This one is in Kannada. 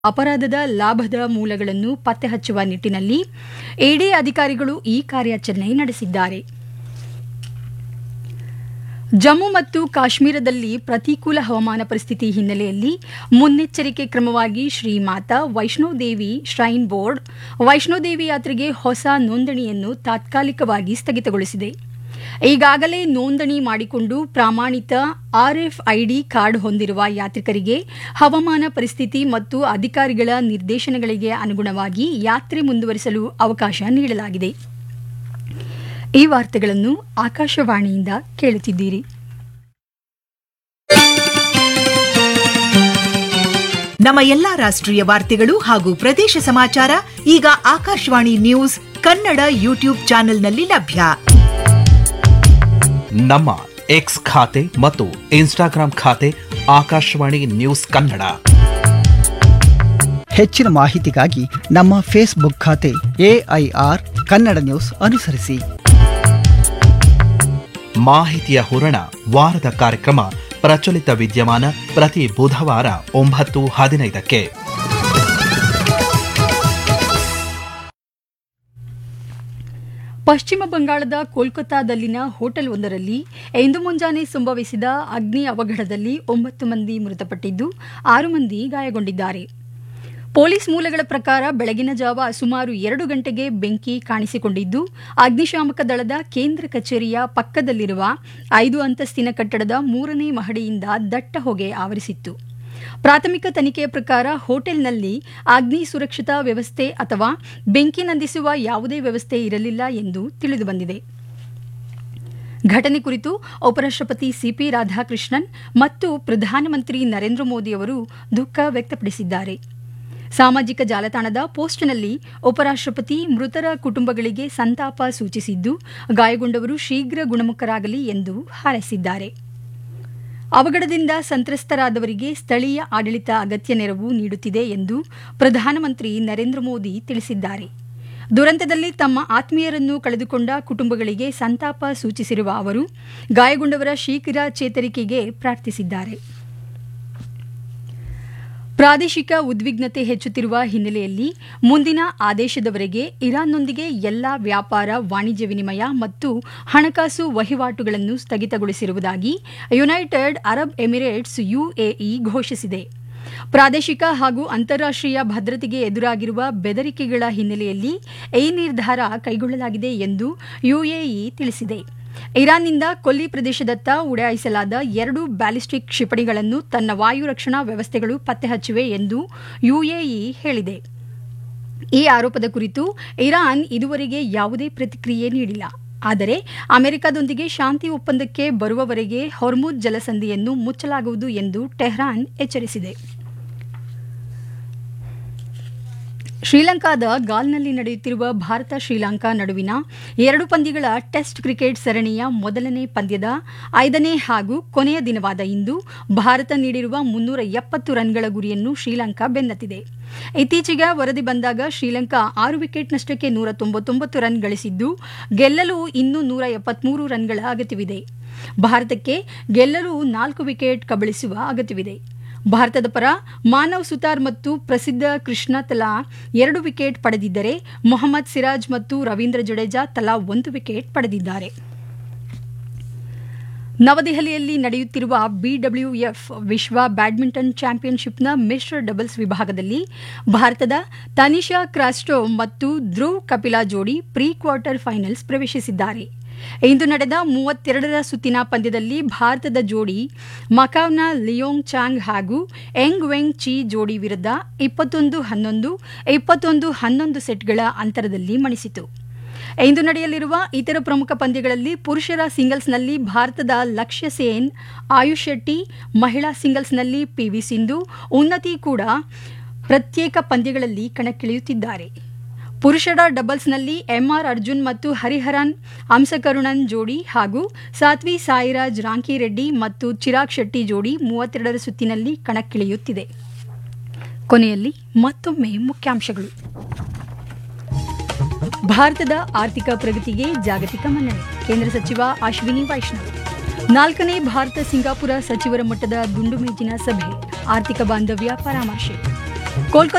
ಅಪರಾಧದ ಲಾಭದ ಮೂಲಗಳನ್ನು ಪತ್ತೆ ಹಚ್ಚುವ ನಿಟ್ಟಿನಲ್ಲಿ ಇಡಿ ಅಧಿಕಾರಿಗಳು ಈ ಕಾರ್ಯಾಚರಣೆ ನಡೆಸಿದ್ದಾರೆ ಜಮ್ಮು ಮತ್ತು ಕಾಶ್ಮೀರದಲ್ಲಿ ಪ್ರತಿಕೂಲ ಹವಾಮಾನ ಪರಿಸ್ಥಿತಿ ಹಿನ್ನೆಲೆಯಲ್ಲಿ ಮುನ್ನೆಚ್ಚರಿಕೆ ಕ್ರಮವಾಗಿ ಶ್ರೀ ಮಾತಾ ವೈಷ್ಣೋದೇವಿ ಶ್ರೈನ್ ಬೋರ್ಡ್ ವೈಷ್ಣೋದೇವಿ ಯಾತ್ರೆಗೆ ಹೊಸ ನೋಂದಣಿಯನ್ನು ತಾತ್ಕಾಲಿಕವಾಗಿ ಸ್ಥಗಿತಗೊಳಿಸಿದೆ ಈಗಾಗಲೇ ನೋಂದಣಿ ಮಾಡಿಕೊಂಡು ಪ್ರಾಮಾಣಿತ ಆರ್ಎಫ್ಐಡಿ ಕಾರ್ಡ್ ಹೊಂದಿರುವ ಯಾತ್ರಿಕರಿಗೆ ಹವಾಮಾನ ಪರಿಸ್ಥಿತಿ ಮತ್ತು ಅಧಿಕಾರಿಗಳ ನಿರ್ದೇಶನಗಳಿಗೆ ಅನುಗುಣವಾಗಿ ಯಾತ್ರೆ ಮುಂದುವರಿಸಲು ಅವಕಾಶ ನೀಡಲಾಗಿದೆ ಈ ವಾರ್ತೆಗಳನ್ನು ಆಕಾಶವಾಣಿಯಿಂದ ಕೇಳುತ್ತಿದ್ದೀರಿ ನಮ್ಮ ಎಲ್ಲಾ ರಾಷ್ಟ್ರೀಯ ವಾರ್ತೆಗಳು ಹಾಗೂ ಪ್ರದೇಶ ಸಮಾಚಾರ ಈಗ ಆಕಾಶವಾಣಿ ನ್ಯೂಸ್ ಕನ್ನಡ ಯೂಟ್ಯೂಬ್ ಚಾನೆಲ್ನಲ್ಲಿ ಲಭ್ಯ ನಮ್ಮ ಎಕ್ಸ್ ಖಾತೆ ಮತ್ತು ಇನ್ಸ್ಟಾಗ್ರಾಂ ಖಾತೆ ಆಕಾಶವಾಣಿ ನ್ಯೂಸ್ ಕನ್ನಡ ಹೆಚ್ಚಿನ ಮಾಹಿತಿಗಾಗಿ ನಮ್ಮ ಫೇಸ್ಬುಕ್ ಖಾತೆ ಎಐಆರ್ ಕನ್ನಡ ನ್ಯೂಸ್ ಅನುಸರಿಸಿ ಮಾಹಿತಿಯ ಹೂರಣ ವಾರದ ಕಾರ್ಯಕ್ರಮ ಪ್ರಚಲಿತ ವಿದ್ಯಮಾನ ಪ್ರತಿ ಬುಧವಾರ ಒಂಬತ್ತು ಹದಿನೈದಕ್ಕೆ ಪಶ್ಚಿಮ ಬಂಗಾಳದ ಕೋಲ್ಕತ್ತಾದಲ್ಲಿನ ಹೋಟೆಲ್ ಒಂದರಲ್ಲಿ ಇಂದು ಮುಂಜಾನೆ ಸಂಭವಿಸಿದ ಅಗ್ನಿ ಅವಘಡದಲ್ಲಿ ಒಂಬತ್ತು ಮಂದಿ ಮೃತಪಟ್ಟಿದ್ದು ಆರು ಮಂದಿ ಗಾಯಗೊಂಡಿದ್ದಾರೆ ಪೊಲೀಸ್ ಮೂಲಗಳ ಪ್ರಕಾರ ಬೆಳಗಿನ ಜಾವ ಸುಮಾರು ಎರಡು ಗಂಟೆಗೆ ಬೆಂಕಿ ಕಾಣಿಸಿಕೊಂಡಿದ್ದು ಅಗ್ನಿಶಾಮಕ ದಳದ ಕೇಂದ್ರ ಕಚೇರಿಯ ಪಕ್ಕದಲ್ಲಿರುವ ಐದು ಅಂತಸ್ತಿನ ಕಟ್ಟಡದ ಮೂರನೇ ಮಹಡಿಯಿಂದ ದಟ್ಟ ಹೊಗೆ ಆವರಿಸಿತ್ತು ಪ್ರಾಥಮಿಕ ತನಿಖೆಯ ಪ್ರಕಾರ ಹೋಟೆಲ್ನಲ್ಲಿ ಅಗ್ನಿ ಸುರಕ್ಷತಾ ವ್ಯವಸ್ಥೆ ಅಥವಾ ಬೆಂಕಿ ನಂದಿಸುವ ಯಾವುದೇ ವ್ಯವಸ್ಥೆ ಇರಲಿಲ್ಲ ಎಂದು ತಿಳಿದುಬಂದಿದೆ ಘಟನೆ ಕುರಿತು ಉಪರಾಷ್ಟ್ರಪತಿ ಸಿಪಿ ರಾಧಾಕೃಷ್ಣನ್ ಮತ್ತು ಪ್ರಧಾನಮಂತ್ರಿ ನರೇಂದ್ರ ಮೋದಿ ಅವರು ದುಃಖ ವ್ಯಕ್ತಪಡಿಸಿದ್ದಾರೆ ಸಾಮಾಜಿಕ ಜಾಲತಾಣದ ಪೋಸ್ಟ್ನಲ್ಲಿ ಉಪರಾಷ್ಟ್ರಪತಿ ಮೃತರ ಕುಟುಂಬಗಳಿಗೆ ಸಂತಾಪ ಸೂಚಿಸಿದ್ದು ಗಾಯಗೊಂಡವರು ಶೀಘ್ರ ಗುಣಮುಖರಾಗಲಿ ಎಂದು ಹಾರೈಸಿದ್ದಾರೆ ಅವಘಡದಿಂದ ಸಂತ್ರಸ್ತರಾದವರಿಗೆ ಸ್ಥಳೀಯ ಆಡಳಿತ ಅಗತ್ಯ ನೆರವು ನೀಡುತ್ತಿದೆ ಎಂದು ಪ್ರಧಾನಮಂತ್ರಿ ನರೇಂದ್ರ ಮೋದಿ ತಿಳಿಸಿದ್ದಾರೆ ದುರಂತದಲ್ಲಿ ತಮ್ಮ ಆತ್ಮೀಯರನ್ನು ಕಳೆದುಕೊಂಡ ಕುಟುಂಬಗಳಿಗೆ ಸಂತಾಪ ಸೂಚಿಸಿರುವ ಅವರು ಗಾಯಗೊಂಡವರ ಶೀಘ್ರ ಚೇತರಿಕೆಗೆ ಪ್ರಾರ್ಥಿಸಿದ್ದಾರೆ ಪ್ರಾದೇಶಿಕ ಉದ್ವಿಗ್ನತೆ ಹೆಚ್ಚುತ್ತಿರುವ ಹಿನ್ನೆಲೆಯಲ್ಲಿ ಮುಂದಿನ ಆದೇಶದವರೆಗೆ ಇರಾನ್ನೊಂದಿಗೆ ಎಲ್ಲಾ ವ್ಯಾಪಾರ ವಾಣಿಜ್ಯ ವಿನಿಮಯ ಮತ್ತು ಹಣಕಾಸು ವಹಿವಾಟುಗಳನ್ನು ಸ್ಥಗಿತಗೊಳಿಸಿರುವುದಾಗಿ ಯುನೈಟೆಡ್ ಅರಬ್ ಎಮಿರೇಟ್ಸ್ ಯುಎಇ ಘೋಷಿಸಿದೆ ಪ್ರಾದೇಶಿಕ ಹಾಗೂ ಅಂತಾರಾಷ್ಟೀಯ ಭದ್ರತೆಗೆ ಎದುರಾಗಿರುವ ಬೆದರಿಕೆಗಳ ಹಿನ್ನೆಲೆಯಲ್ಲಿ ಈ ನಿರ್ಧಾರ ಕೈಗೊಳ್ಳಲಾಗಿದೆ ಎಂದು ಯುಎಇ ತಿಳಿಸಿದೆ ಇರಾನ್ನಿಂದ ಕೊಲ್ಲಿ ಪ್ರದೇಶದತ್ತ ಉಡಾಯಿಸಲಾದ ಎರಡು ಬ್ಯಾಲಿಸ್ಟಿಕ್ ಕ್ಷಿಪಣಿಗಳನ್ನು ತನ್ನ ವಾಯು ರಕ್ಷಣಾ ವ್ಯವಸ್ಥೆಗಳು ಪತ್ತೆ ಹಚ್ಚಿವೆ ಎಂದು ಯುಎಇ ಹೇಳಿದೆ ಈ ಆರೋಪದ ಕುರಿತು ಇರಾನ್ ಇದುವರೆಗೆ ಯಾವುದೇ ಪ್ರತಿಕ್ರಿಯೆ ನೀಡಿಲ್ಲ ಆದರೆ ಅಮೆರಿಕದೊಂದಿಗೆ ಶಾಂತಿ ಒಪ್ಪಂದಕ್ಕೆ ಬರುವವರೆಗೆ ಹೊರ್ಮುಜ್ ಜಲಸಂಧಿಯನ್ನು ಮುಚ್ಚಲಾಗುವುದು ಎಂದು ಟೆಹ್ರಾನ್ ಎಚ್ಚರಿಸಿದೆ ಶ್ರೀಲಂಕಾದ ಗಾಲ್ನಲ್ಲಿ ನಡೆಯುತ್ತಿರುವ ಭಾರತ ಶ್ರೀಲಂಕಾ ನಡುವಿನ ಎರಡು ಪಂದ್ಯಗಳ ಟೆಸ್ಟ್ ಕ್ರಿಕೆಟ್ ಸರಣಿಯ ಮೊದಲನೇ ಪಂದ್ಯದ ಐದನೇ ಹಾಗೂ ಕೊನೆಯ ದಿನವಾದ ಇಂದು ಭಾರತ ನೀಡಿರುವ ಮುನ್ನೂರ ಎಪ್ಪತ್ತು ರನ್ಗಳ ಗುರಿಯನ್ನು ಶ್ರೀಲಂಕಾ ಬೆನ್ನತ್ತಿದೆ ಇತ್ತೀಚೆಗೆ ವರದಿ ಬಂದಾಗ ಶ್ರೀಲಂಕಾ ಆರು ವಿಕೆಟ್ನಷ್ಟಕ್ಕೆ ನೂರ ತೊಂಬತ್ತೊಂಬತ್ತು ರನ್ ಗಳಿಸಿದ್ದು ಗೆಲ್ಲಲು ಇನ್ನೂ ನೂರ ಎಪ್ಪತ್ಮೂರು ರನ್ಗಳ ಅಗತ್ಯವಿದೆ ಭಾರತಕ್ಕೆ ಗೆಲ್ಲಲು ನಾಲ್ಕು ವಿಕೆಟ್ ಕಬಳಿಸುವ ಅಗತ್ಯವಿದೆ ಭಾರತದ ಪರ ಮಾನವ್ ಸುತಾರ್ ಮತ್ತು ಪ್ರಸಿದ್ಧ ಕೃಷ್ಣ ತಲಾ ಎರಡು ವಿಕೆಟ್ ಪಡೆದಿದ್ದರೆ ಮೊಹಮ್ಮದ್ ಸಿರಾಜ್ ಮತ್ತು ರವೀಂದ್ರ ಜಡೇಜಾ ತಲಾ ಒಂದು ವಿಕೆಟ್ ಪಡೆದಿದ್ದಾರೆ ನವದೆಹಲಿಯಲ್ಲಿ ನಡೆಯುತ್ತಿರುವ ಬಿಡಬ್ಲ್ಯೂಎಫ್ ವಿಶ್ವ ಬ್ಯಾಡ್ಮಿಂಟನ್ ಚಾಂಪಿಯನ್ಶಿಪ್ನ ಮಿಶ್ರ ಡಬಲ್ಸ್ ವಿಭಾಗದಲ್ಲಿ ಭಾರತದ ತನಿಷಾ ಕ್ರಾಸ್ಟೋ ಮತ್ತು ಧ್ರುವ್ ಕಪಿಲಾ ಜೋಡಿ ಪ್ರೀ ಕ್ವಾರ್ಟರ್ ಫೈನಲ್ಸ್ ಪ್ರವೇಶಿಸಿದ್ದಾರೆ ಇಂದು ನಡೆದ ಮೂವತ್ತೆರಡರ ಸುತ್ತಿನ ಪಂದ್ಯದಲ್ಲಿ ಭಾರತದ ಜೋಡಿ ಮಕಾವ್ನ ಲಿಯೋಂಗ್ ಚಾಂಗ್ ಹಾಗೂ ಎಂಗ್ ವೆಂಗ್ ಚಿ ಜೋಡಿ ವಿರುದ್ಧ ಇಪ್ಪತ್ತೊಂದು ಹನ್ನೊಂದು ಇಪ್ಪತ್ತೊಂದು ಹನ್ನೊಂದು ಸೆಟ್ಗಳ ಅಂತರದಲ್ಲಿ ಮಣಿಸಿತು ಇಂದು ನಡೆಯಲಿರುವ ಇತರ ಪ್ರಮುಖ ಪಂದ್ಯಗಳಲ್ಲಿ ಪುರುಷರ ಸಿಂಗಲ್ಸ್ನಲ್ಲಿ ಭಾರತದ ಲಕ್ಷ್ಯ ಸೇನ್ ಆಯುಷ್ ಶೆಟ್ಟಿ ಮಹಿಳಾ ಸಿಂಗಲ್ಸ್ನಲ್ಲಿ ಪಿವಿ ಸಿಂಧು ಉನ್ನತಿ ಕೂಡ ಪ್ರತ್ಯೇಕ ಪಂದ್ಯಗಳಲ್ಲಿ ಕಣಕ್ಕಿಳಿಯುತ್ತಿದ್ದಾರೆ ಪುರುಷರ ಡಬಲ್ಸ್ನಲ್ಲಿ ಎಂಆರ್ ಅರ್ಜುನ್ ಮತ್ತು ಹರಿಹರನ್ ಅಂಸಕರುಣನ್ ಜೋಡಿ ಹಾಗೂ ಸಾತ್ವಿ ಸಾಯಿರಾಜ್ ರಾಂಕಿರೆಡ್ಡಿ ಮತ್ತು ಚಿರಾಗ್ ಶೆಟ್ಟಿ ಜೋಡಿ ಮೂವತ್ತೆರಡರ ಸುತ್ತಿನಲ್ಲಿ ಕಣಕ್ಕಿಳಿಯುತ್ತಿದೆ ಕೊನೆಯಲ್ಲಿ ಮತ್ತೊಮ್ಮೆ ಮುಖ್ಯಾಂಶಗಳು ಭಾರತದ ಆರ್ಥಿಕ ಪ್ರಗತಿಗೆ ಜಾಗತಿಕ ಮನ್ನಣೆ ಕೇಂದ್ರ ಸಚಿವ ಅಶ್ವಿನಿ ವೈಷ್ಣವ್ ನಾಲ್ಕನೇ ಭಾರತ ಸಿಂಗಾಪುರ ಸಚಿವರ ಮಟ್ಟದ ದುಂಡು ಮೇಜಿನ ಸಭೆ ಆರ್ಥಿಕ ಬಾಂಧವ್ಯ ಪರಾಮರ್ಶೆ ಕೋಲ್ಕತ್ತಾ